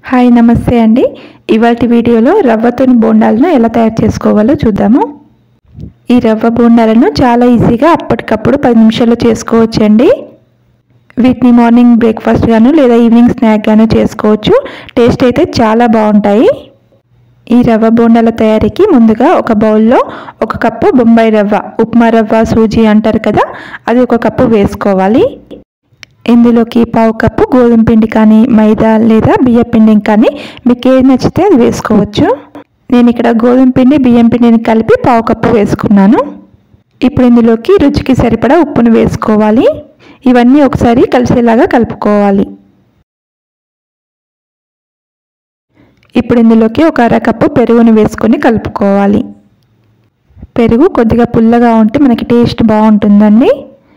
hi నమస్తే అండి ఇవాటి వీడియోలో రవ్వతోని బోండాలను ఎలా తయారు చేసుకోవాలో చూద్దాము ఈ రవ్వ బోండాలను చాలా ఈజీగా అప్పటికప్పుడు పది నిమిషాల్లో చేసుకోవచ్చండి వీటిని మార్నింగ్ బ్రేక్ఫాస్ట్ గాను లేదా ఈవినింగ్ స్నాక్ గాను చేసుకోవచ్చు టేస్ట్ అయితే చాలా బాగుంటాయి ఈ రవ్వ బోండాల తయారీకి ముందుగా ఒక బౌల్లో ఒక కప్పు బొంబాయి రవ్వ ఉప్మా రవ్వ సూజీ అంటారు కదా అది ఒక కప్పు వేసుకోవాలి ఇందులోకి పావు కప్పు గోధుమ పిండి కానీ మైదా లేదా బియ్యం పిండి కానీ మీకు ఏది నచ్చితే అది వేసుకోవచ్చు నేను ఇక్కడ గోధుమ పిండి బియ్యం పిండిని కలిపి పావు కప్పు వేసుకున్నాను ఇప్పుడు ఇందులోకి రుచికి సరిపడా ఉప్పును వేసుకోవాలి ఇవన్నీ ఒకసారి కలిసేలాగా కలుపుకోవాలి ఇప్పుడు ఇందులోకి ఒక అరకప్పు పెరుగును వేసుకొని కలుపుకోవాలి పెరుగు కొద్దిగా పుల్లగా ఉంటే మనకి టేస్ట్ బాగుంటుందండి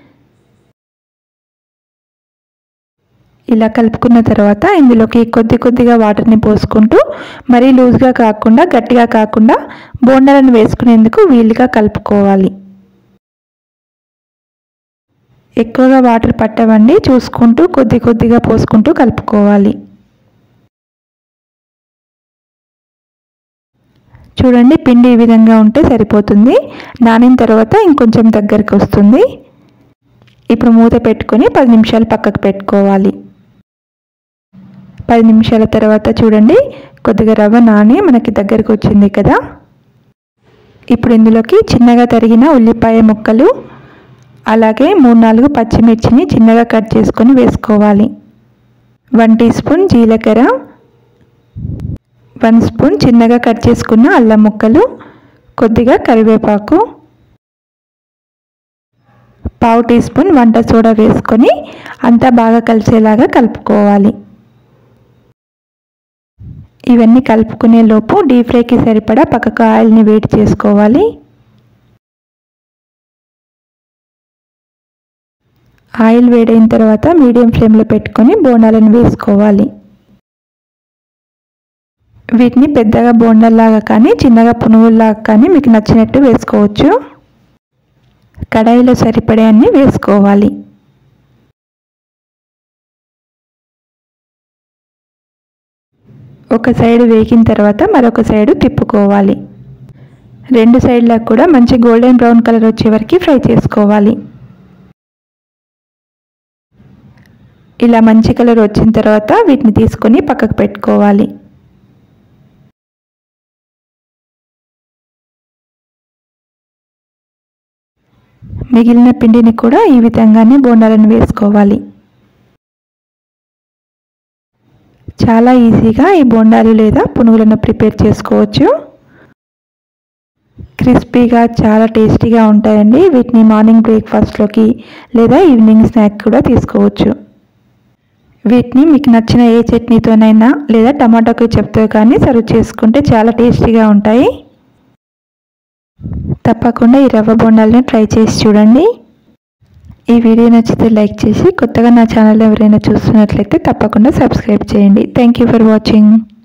ఇలా కలుపుకున్న తర్వాత ఇందులోకి కొద్ది కొద్దిగా వాటర్ని పోసుకుంటూ మరీ లూజ్గా కాకుండా గట్టిగా కాకుండా బోండాలను వేసుకునేందుకు వీలుగా కలుపుకోవాలి ఎక్కువగా వాటర్ పట్టవండి చూసుకుంటూ కొద్ది కొద్దిగా పోసుకుంటూ కలుపుకోవాలి చూడండి పిండి ఈ విధంగా ఉంటే సరిపోతుంది నానిన తర్వాత ఇంకొంచెం దగ్గరికి వస్తుంది ఇప్పుడు మూత పెట్టుకొని పది నిమిషాలు పక్కకు పెట్టుకోవాలి పది నిమిషాల తర్వాత చూడండి కొద్దిగా రవ్వ నాని మనకి దగ్గరికి వచ్చింది కదా ఇప్పుడు ఇందులోకి చిన్నగా తరిగిన ఉల్లిపాయ ముక్కలు అలాగే మూడు నాలుగు పచ్చిమిర్చిని చిన్నగా కట్ చేసుకొని వేసుకోవాలి వన్ టీ స్పూన్ జీలకర్ర వన్ స్పూన్ చిన్నగా కట్ చేసుకున్న అల్లం ముక్కలు కొద్దిగా కరివేపాకు పావు టీ స్పూన్ వంట సోడా వేసుకొని అంతా బాగా కలిసేలాగా కలుపుకోవాలి ఇవన్నీ కలుపుకునే లోపు డీప్ ఫ్రైకి సరిపడా పక్కకు ఆయిల్ని వేడి చేసుకోవాలి ఆయిల్ వేడైన తర్వాత మీడియం ఫ్లేమ్లో పెట్టుకొని బోండాలను వేసుకోవాలి వీటిని పెద్దగా బోండాల్లాగా కానీ చిన్నగా పునుగుల్లాగా కానీ మీకు నచ్చినట్టు వేసుకోవచ్చు కడాయిలో సరిపడే అన్ని వేసుకోవాలి ఒక సైడ్ వేగిన తర్వాత మరొక సైడు తిప్పుకోవాలి రెండు సైడ్లకు కూడా మంచి గోల్డెన్ బ్రౌన్ కలర్ వచ్చే వరకు ఫ్రై చేసుకోవాలి ఇలా మంచి కలర్ వచ్చిన తర్వాత వీటిని తీసుకొని పక్కకు పెట్టుకోవాలి మిగిలిన పిండిని కూడా ఈ విధంగానే బోండాలను వేసుకోవాలి చాలా ఈజీగా ఈ బోండాలు లేదా పునుగులను ప్రిపేర్ చేసుకోవచ్చు క్రిస్పీగా చాలా టేస్టీగా ఉంటాయండి వీటిని మార్నింగ్ బ్రేక్ఫాస్ట్లోకి లేదా ఈవినింగ్ స్నాక్ కూడా తీసుకోవచ్చు వీటిని మీకు నచ్చిన ఏ చట్నీతోనైనా లేదా టమాటో చెప్తో కానీ సర్వ్ చేసుకుంటే చాలా టేస్టీగా ఉంటాయి తప్పకుండా ఈ రవ్వ బొండాలను ట్రై చేసి చూడండి ఈ వీడియో నచ్చితే లైక్ చేసి కొత్తగా నా ఛానల్ ఎవరైనా చూస్తున్నట్లయితే తప్పకుండా సబ్స్క్రైబ్ చేయండి థ్యాంక్ యూ ఫర్ వాచింగ్